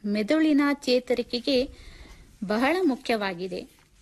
ಮೆದುಳಿನ ಚೇತರಿಕೆಗೆ ಬಹಳ ಮುಖ್ಯವಾಗಿದೆ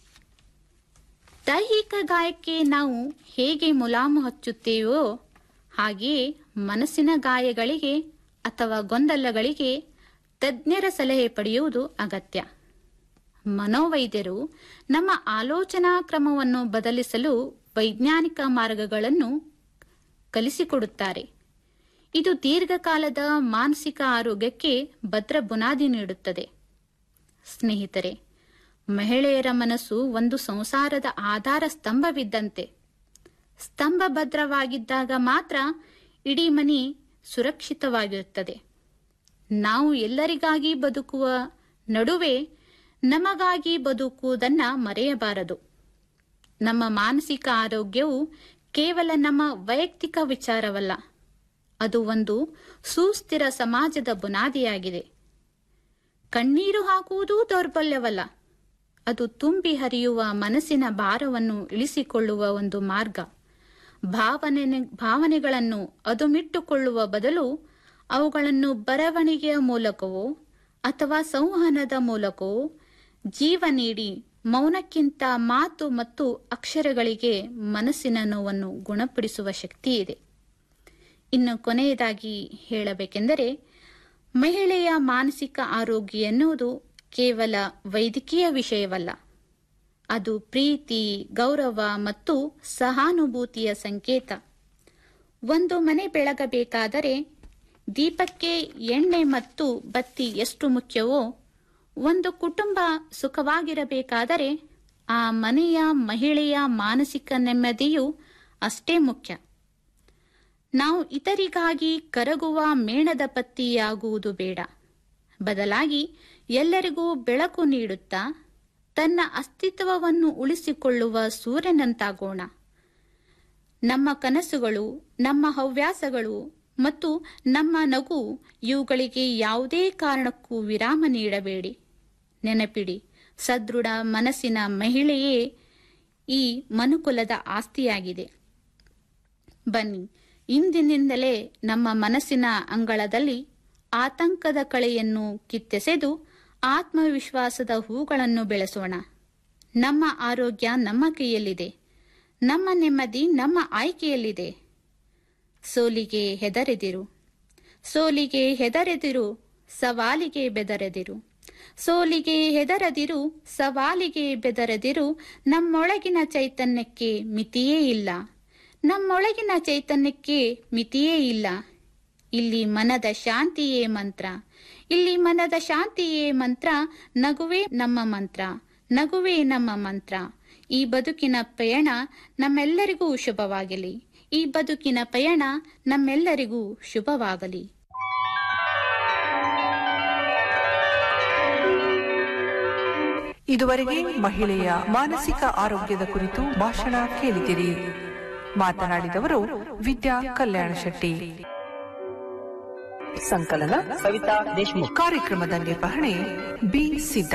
ದೈಹಿಕ ಗಾಯಕ್ಕೆ ನಾವು ಹೇಗೆ ಮುಲಾಮು ಹಚ್ಚುತ್ತೇವೋ ಹಾಗೆಯೇ ಮನಸ್ಸಿನ ಗಾಯಗಳಿಗೆ ಅಥವಾ ಗೊಂದಲಗಳಿಗೆ ತಜ್ಞರ ಸಲಹೆ ಪಡೆಯುವುದು ಅಗತ್ಯ ಮನೋವೈದ್ಯರು ನಮ್ಮ ಆಲೋಚನಾ ಕ್ರಮವನ್ನು ಬದಲಿಸಲು ವೈಜ್ಞಾನಿಕ ಮಾರ್ಗಗಳನ್ನು ಕಲಿಸಿಕೊಡುತ್ತಾರೆ ಇದು ದೀರ್ಘಕಾಲದ ಮಾನಸಿಕ ಆರೋಗ್ಯಕ್ಕೆ ಭದ್ರ ಬುನಾದಿ ನೀಡುತ್ತದೆ ಸ್ನೇಹಿತರೆ ಮಹಿಳೆಯರ ಮನಸ್ಸು ಒಂದು ಸಂಸಾರದ ಆಧಾರ ಸ್ತಂಭವಿದ್ದಂತೆ ಸ್ತಂಭ ಭದ್ರವಾಗಿದ್ದಾಗ ಮಾತ್ರ ಇಡೀ ಮನೆ ಸುರಕ್ಷಿತವಾಗಿರುತ್ತದೆ ನಾವು ಎಲ್ಲರಿಗಾಗಿ ಬದುಕುವ ನಡುವೆ ನಮಗಾಗಿ ಬದುಕುವುದನ್ನ ಮರೆಯಬಾರದು ನಮ್ಮ ಮಾನಸಿಕ ಆರೋಗ್ಯವು ಕೇವಲ ನಮ್ಮ ವೈಯಕ್ತಿಕ ವಿಚಾರವಲ್ಲ ಅದು ಒಂದು ಸುಸ್ಥಿರ ಸಮಾಜದ ಬುನಾದಿಯಾಗಿದೆ ಕಣ್ಣೀರು ಹಾಕುವುದೂ ದೌರ್ಬಲ್ಯವಲ್ಲ ಅದು ತುಂಬಿ ಹರಿಯುವ ಮನಸ್ಸಿನ ಭಾರವನ್ನು ಇಳಿಸಿಕೊಳ್ಳುವ ಒಂದು ಮಾರ್ಗ ಭಾವನೆ ಭಾವನೆಗಳನ್ನು ಅದುಮಿಟ್ಟುಕೊಳ್ಳುವ ಬದಲು ಅವುಗಳನ್ನು ಬರವಣಿಗೆಯ ಮೂಲಕವೋ ಅಥವಾ ಸಂವಹನದ ಮೂಲಕವೋ ಜೀವ ನೀಡಿ ಮೌನಕ್ಕಿಂತ ಮಾತು ಮತ್ತು ಅಕ್ಷರಗಳಿಗೆ ಮನಸ್ಸಿನ ನೋವನ್ನು ಗುಣಪಡಿಸುವ ಶಕ್ತಿ ಇದೆ ಇನ್ನು ಕೊನೆಯದಾಗಿ ಹೇಳಬೇಕೆಂದರೆ ಮಹಿಳೆಯ ಮಾನಸಿಕ ಆರೋಗ್ಯ ಎನ್ನುವುದು ಕೇವಲ ವೈದ್ಯಕೀಯ ವಿಷಯವಲ್ಲ ಅದು ಪ್ರೀತಿ ಗೌರವ ಮತ್ತು ಸಹಾನುಭೂತಿಯ ಸಂಕೇತ ಒಂದು ಮನೆ ಬೆಳಗಬೇಕಾದರೆ ದೀಪಕ್ಕೆ ಎಣ್ಣೆ ಮತ್ತು ಬತ್ತಿ ಎಷ್ಟು ಮುಖ್ಯವೋ ಒಂದು ಕುಟುಂಬ ಸುಖವಾಗಿರಬೇಕಾದರೆ ಆ ಮನೆಯ ಮಹಿಳೆಯ ಮಾನಸಿಕ ನೆಮ್ಮದಿಯು ಅಷ್ಟೇ ಮುಖ್ಯ ನಾವು ಇತರಿಗಾಗಿ ಕರಗುವ ಮೇಣದ ಪತ್ತಿಯಾಗುವುದು ಬೇಡ ಬದಲಾಗಿ ಎಲ್ಲರಿಗೂ ಬೆಳಕು ನೀಡುತ್ತಾ ತನ್ನ ಅಸ್ತಿತ್ವವನ್ನು ಉಳಿಸಿಕೊಳ್ಳುವ ಸೂರ್ಯನಂತಾಗೋಣ ನಮ್ಮ ಕನಸುಗಳು ನಮ್ಮ ಹವ್ಯಾಸಗಳು ಮತ್ತು ನಮ್ಮ ನಗು ಇವುಗಳಿಗೆ ಯಾವುದೇ ಕಾರಣಕ್ಕೂ ವಿರಾಮ ನೀಡಬೇಡಿ ನೆನಪಿಡಿ ಸದೃಢ ಮನಸ್ಸಿನ ಮಹಿಳೆಯೇ ಈ ಮನುಕುಲದ ಆಸ್ತಿಯಾಗಿದೆ ಬನ್ನಿ ಇಂದಿನಿಂದಲೇ ನಮ್ಮ ಮನಸ್ಸಿನ ಅಂಗಳದಲ್ಲಿ ಆತಂಕದ ಕಳೆಯನ್ನು ಕಿತ್ತೆಸೆದು ಆತ್ಮವಿಶ್ವಾಸದ ಹೂಗಳನ್ನು ಬೆಳೆಸೋಣ ನಮ್ಮ ಆರೋಗ್ಯ ನಮ್ಮ ಕೈಯಲ್ಲಿದೆ ನಮ್ಮ ನೆಮ್ಮದಿ ನಮ್ಮ ಆಯ್ಕೆಯಲ್ಲಿದೆ ಸೋಲಿಗೆ ಹೆದರೆದಿರು ಸೋಲಿಗೆ ಹೆದರೆದಿರು ಸವಾಲಿಗೆ ಬೆದರೆದಿರು ಸೋಲಿಗೆ ಹೆದರದಿರು ಸವಾಲಿಗೆ ಬೆದರದಿರು ನಮ್ಮೊಳಗಿನ ಚೈತನ್ಯಕ್ಕೆ ಮಿತಿಯೇ ಇಲ್ಲ ನಮ್ಮೊಳಗಿನ ಚೈತನ್ಯಕ್ಕೆ ಮಿತಿಯೇ ಇಲ್ಲ ಇಲ್ಲಿ ಮನದ ಶಾಂತಿಯೇ ಮಂತ್ರ ಇಲ್ಲಿ ಮನದ ಶಾಂತಿಯೇ ಮಂತ್ರ ನಗುವೇ ನಮ್ಮ ಮಂತ್ರ ನಗುವೇ ನಮ್ಮ ಮಂತ್ರ ಈ ಬದುಕಿನ ಪಯಣ ನಮ್ಮೆಲ್ಲರಿಗೂ ಶುಭವಾಗಲಿ ಈ ಬದುಕಿನ ಪಯಣ ನಮ್ಮೆಲ್ಲರಿಗೂ ಶುಭವಾಗಲಿ ಇದುವರೆಗೆ ಮಹಿಳೆಯ ಮಾನಸಿಕ ಆರೋಗ್ಯದ ಕುರಿತು ಭಾಷಣ ಕೇಳಿದಿರಿ ಮಾತನಾಡಿದವರು ವಿದ್ಯಾ ಕಲ್ಯಾಣ ಶೆಟ್ಟಿ ಸಂಕಲನ ಸವಿತಾ ದೇಶಮುಖ್ ಕಾರ್ಯಕ್ರಮದ ನಿರ್ವಹಣೆ ಬಿ ಸಿದ್ದ